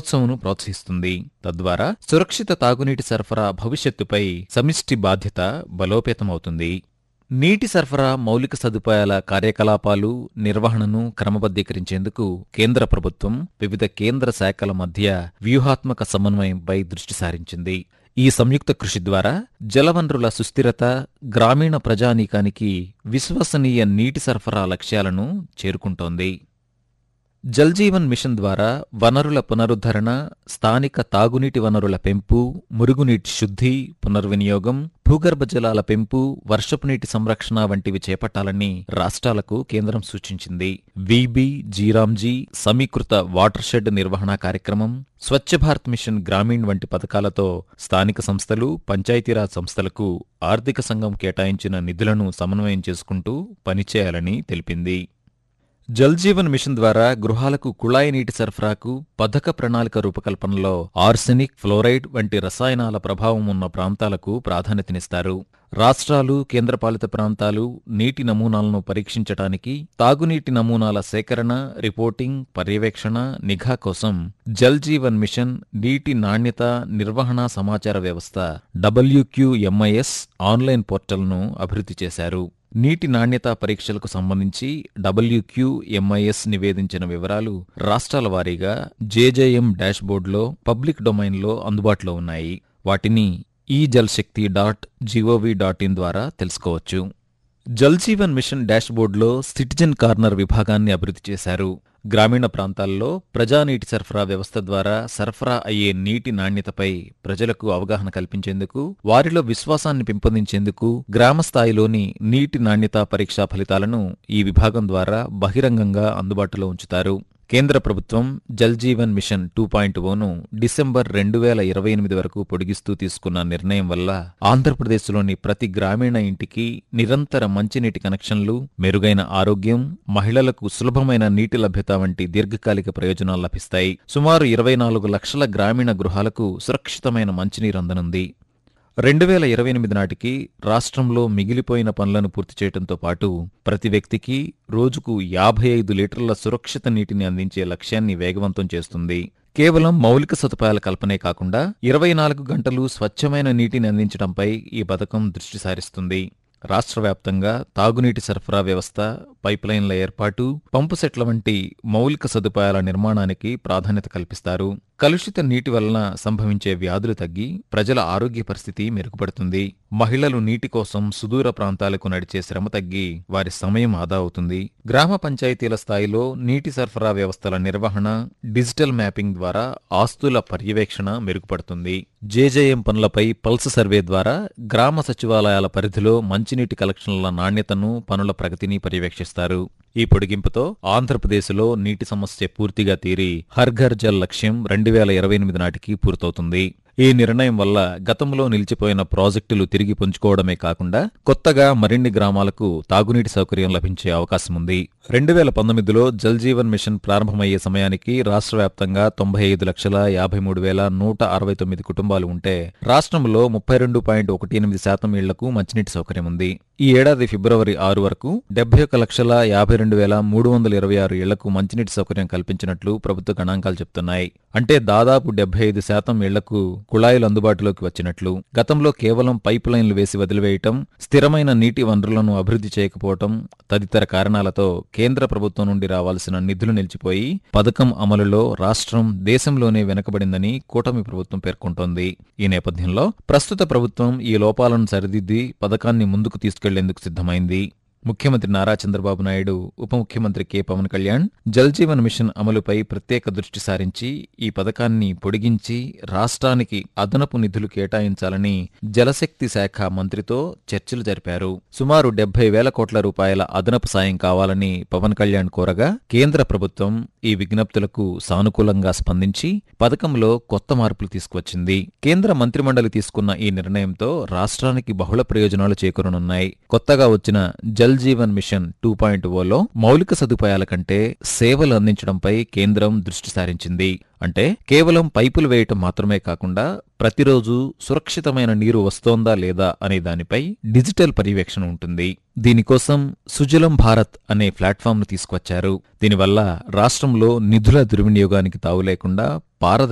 జలోత్సవంను ప్రోత్సహిస్తుంది తద్వారా సురక్షిత తాగునీటి సరఫరా భవిష్యత్తుపై సమిష్టి బాధ్యత బలోపేతమవుతుంది నీటి సరఫరా మౌలిక సదుపాయాల కార్యకలాపాలు నిర్వహణను క్రమబద్ధీకరించేందుకు కేంద్ర ప్రభుత్వం వివిధ కేంద్ర శాఖల మధ్య వ్యూహాత్మక సమన్వయంపై దృష్టి సారించింది ఈ సంయుక్త కృషి ద్వారా జలవనరుల సుస్థిరత గ్రామీణ ప్రజానీకానికి విశ్వసనీయ నీటి సరఫరా లక్ష్యాలను చేరుకుంటోంది జల్జీవన్ మిషన్ ద్వారా వనరుల పునరుద్ధరణ స్థానిక తాగునీటి వనరుల పెంపు మురుగునీటి శుద్ధి పునర్వినియోగం భూగర్భ జలాల పెంపు వర్షపు నీటి సంరక్షణ వంటివి చేపట్టాలని రాష్ట్రాలకు కేంద్రం సూచించింది వీబీ జీరాంజీ సమీకృత వాటర్ షెడ్ నిర్వహణ కార్యక్రమం స్వచ్ఛ భారత్ మిషన్ గ్రామీణ్ వంటి పథకాలతో స్థానిక సంస్థలు పంచాయతీరాజ్ సంస్థలకు ఆర్థిక సంఘం కేటాయించిన నిధులను సమన్వయం చేసుకుంటూ పనిచేయాలని తెలిపింది జల్ జీవన్ మిషన్ ద్వారా గృహాలకు కుళాయి నీటి సరఫరాకు పథక ప్రణాళిక రూపకల్పనలో ఆర్సెనిక్ ఫ్లోరైడ్ వంటి రసాయనాల ప్రభావం ఉన్న ప్రాంతాలకు ప్రాధాన్యతనిస్తారు రాష్ట్రాలు కేంద్రపాలిత ప్రాంతాలు నీటి నమూనాలను పరీక్షించటానికి తాగునీటి నమూనాల సేకరణ రిపోర్టింగ్ పర్యవేక్షణ నిఘా కోసం జల్ జీవన్ మిషన్ నీటి నాణ్యత నిర్వహణ సమాచార వ్యవస్థ డబ్ల్యూక్యూఎంఐఎస్ ఆన్లైన్ పోర్టల్ను అభివృద్ధి చేశారు నీటి నాణ్యతా పరీక్షలకు సంబంధించి డబ్ల్యూక్యూఎంఐఎస్ నివేదించిన వివరాలు రాష్ట్రాల వారీగా జేజేఎం డాష్బోర్డ్లో పబ్లిక్ డొమైన్లో అందుబాటులో ఉన్నాయి వాటిని ఈ Jal Shakti dot GOV dot in ద్వారా తెలుసుకోవచ్చు జల్ జీవన్ మిషన్ డాష్బోర్డ్లో సిటిజన్ కార్నర్ విభాగాన్ని అభివృద్ధి చేశారు గ్రామీణ ప్రాంతాల్లో ప్రజానీటి సరఫరా వ్యవస్థ ద్వారా సరఫరా అయ్యే నీటి నాణ్యతపై ప్రజలకు అవగాహన కల్పించేందుకు వారిలో విశ్వాసాన్ని పెంపొందించేందుకు గ్రామ స్థాయిలోని నీటి నాణ్యతా పరీక్షా ఫలితాలను ఈ విభాగం ద్వారా బహిరంగంగా అందుబాటులో ఉంచుతారు కేంద్ర ప్రభుత్వం Jal Jeevan mission two point O December రెండు వేల ఇరవై ఎనిమిది వరకు పొడిగిస్తూ తీసుకున్న నిర్ణయం వల్ల ఆంధ్రప్రదేశ్లోని ప్రతి గ్రామీణ ఇంటికి నిరంతర మంచినీటి కనెక్షన్లు మెరుగైన ఆరోగ్యం మహిళలకు సులభమైన నీటి లభ్యత వంటి దీర్ఘకాలిక ప్రయోజనాలు లభిస్తాయి సుమారు ఇరవై నాలుగు లక్షల గ్రామీణ గృహాలకు సురక్షితమైన మంచినీరు అందనుంది రెండు వేల ఇరవై ఎనిమిది నాటికి రాష్ట్రంలో మిగిలిపోయిన పనులను పూర్తి చేయడంతో పాటు ప్రతి వ్యక్తికి రోజుకు యాభై ఐదు లీటర్ల సురక్షిత నీటిని అందించే లక్ష్యాన్ని వేగవంతం చేస్తుంది కేవలం మౌలిక సదుపాయాల కల్పనే కాకుండా ఇరవై నాలుగు గంటలు స్వచ్ఛమైన నీటిని అందించడంపై ఈ పథకం దృష్టి సారిస్తుంది రాష్ట్ర వ్యాప్తంగా తాగునీటి సరఫరా వ్యవస్థ పైప్లైన్ల ఏర్పాటు పంపు సెట్ల వంటి మౌలిక సదుపాయాల నిర్మాణానికి ప్రాధాన్యత కల్పిస్తారు కలుషిత నీటి వలన సంభవించే వ్యాధులు తగ్గి ప్రజల ఆరోగ్య పరిస్థితి మెరుగుపడుతుంది మహిళలు నీటి కోసం సుదూర ప్రాంతాలకు నడిచే శ్రమ తగ్గి వారి సమయం ఆదా అవుతుంది గ్రామ పంచాయతీల స్థాయిలో నీటి సరఫరా వ్యవస్థల నిర్వహణ డిజిటల్ మ్యాపింగ్ ద్వారా ఆస్తుల పర్యవేక్షణ మెరుగుపడుతుంది జేజేఎం పనులపై పల్స్ సర్వే ద్వారా గ్రామ సచివాలయాల పరిధిలో మంచినీటి కలెక్షన్ల నాణ్యతను పనుల ప్రగతిని పర్యవేక్షిస్తారు ఈ పొడిగింపుతో ఆంధ్రప్రదేశ్లో నీటి సమస్య పూర్తిగా తీరి హర్ ఘర్ జల్ లక్ష్యం రెండు వేల ఇరవై ఎనిమిది నాటికి పూర్తవుతుంది ఈ నిర్ణయం వల్ల గతంలో నిలిచిపోయిన ప్రాజెక్టులు తిరిగి పుంజుకోవడమే కాకుండా కొత్తగా మరిన్ని గ్రామాలకు తాగునీటి సౌకర్యం లభించే అవకాశం ఉంది రెండు వేల పంతొమ్మిదిలో జల్ జీవన్ మిషన్ ప్రారంభమయ్యే సమయానికి రాష్ట్ర వ్యాప్తంగా తొంభై ఐదు లక్షల యాభై మూడు వేల నూట అరవై తొమ్మిది కుటుంబాలు ఉంటే రాష్ట్రంలో ముప్పై రెండు పాయింట్ ఒకటి ఎనిమిది శాతం ఇళ్లకు మంచినీటి సౌకర్యం ఉంది ఈ ఏడాది ఫిబ్రవరి ఆరు వరకు డెబ్బై ఒక లక్షల యాభై రెండు వేల మూడు వందల ఇరవై ఆరు ఇళ్లకు మంచినీటి సౌకర్యం కల్పించినట్లు ప్రభుత్వ గణాంకాలు చెప్తున్నాయి అంటే దాదాపు డెబ్బై ఐదు శాతం ఇళ్లకు కుళాయిలు అందుబాటులోకి వచ్చినట్లు గతంలో కేవలం పైప్ లైన్లు వేసి వదిలివేయటం స్థిరమైన నీటి వనరులను అభివృద్ధి చేయకపోవటం తదితర కారణాలతో కేంద్ర ప్రభుత్వం నుండి రావాల్సిన నిధులు నిలిచిపోయి పథకం అమలులో రాష్ట్రం దేశంలోనే వెనకబడిందని కూటమి ప్రభుత్వం పేర్కొంటోంది ఈ నేపథ్యంలో ప్రస్తుత ప్రభుత్వం ఈ లోపాలను సరిదిద్ది పథకాన్ని ముందుకు తీసుకెళ్లేందుకు సిద్ధమైంది ముఖ్యమంత్రి నారా చంద్రబాబు నాయుడు ఉప ముఖ్యమంత్రి కె పవన్ కళ్యాణ్ జల్ జీవన్ మిషన్ అమలుపై ప్రత్యేక దృష్టి సారించి ఈ పథకాన్ని పొడిగించి రాష్ట్రానికి అదనపు నిధులు కేటాయించాలని జలశక్తి శాఖ మంత్రితో చర్చలు జరిపారు సుమారు డెబ్బై వేల కోట్ల రూపాయల అదనపు సాయం కావాలని పవన్ కళ్యాణ్ కోరగా కేంద్ర ప్రభుత్వం ఈ విజ్ఞప్తులకు సానుకూలంగా స్పందించి పథకంలో కొత్త మార్పులు తీసుకువచ్చింది కేంద్ర మంత్రిమండలి తీసుకున్న ఈ నిర్ణయంతో రాష్ట్రానికి బహుళ ప్రయోజనాలు చేకూరనున్నాయి కొత్తగా వచ్చిన Jal Jeevan mission two point ఓలో మౌలిక సదుపాయాల కంటే సేవలు అందించడంపై కేంద్రం దృష్టి సారించింది అంటే కేవలం పైపులు వేయటం మాత్రమే కాకుండా ప్రతిరోజు సురక్షితమైన నీరు వస్తోందా లేదా అనే దానిపై డిజిటల్ పర్యవేక్షణ ఉంటుంది దీనికోసం సుజలం భారత్ అనే ప్లాట్ఫామ్ను తీసుకొచ్చారు దీనివల్ల రాష్ట్రంలో నిధుల దుర్వినియోగానికి తావు లేకుండా పారద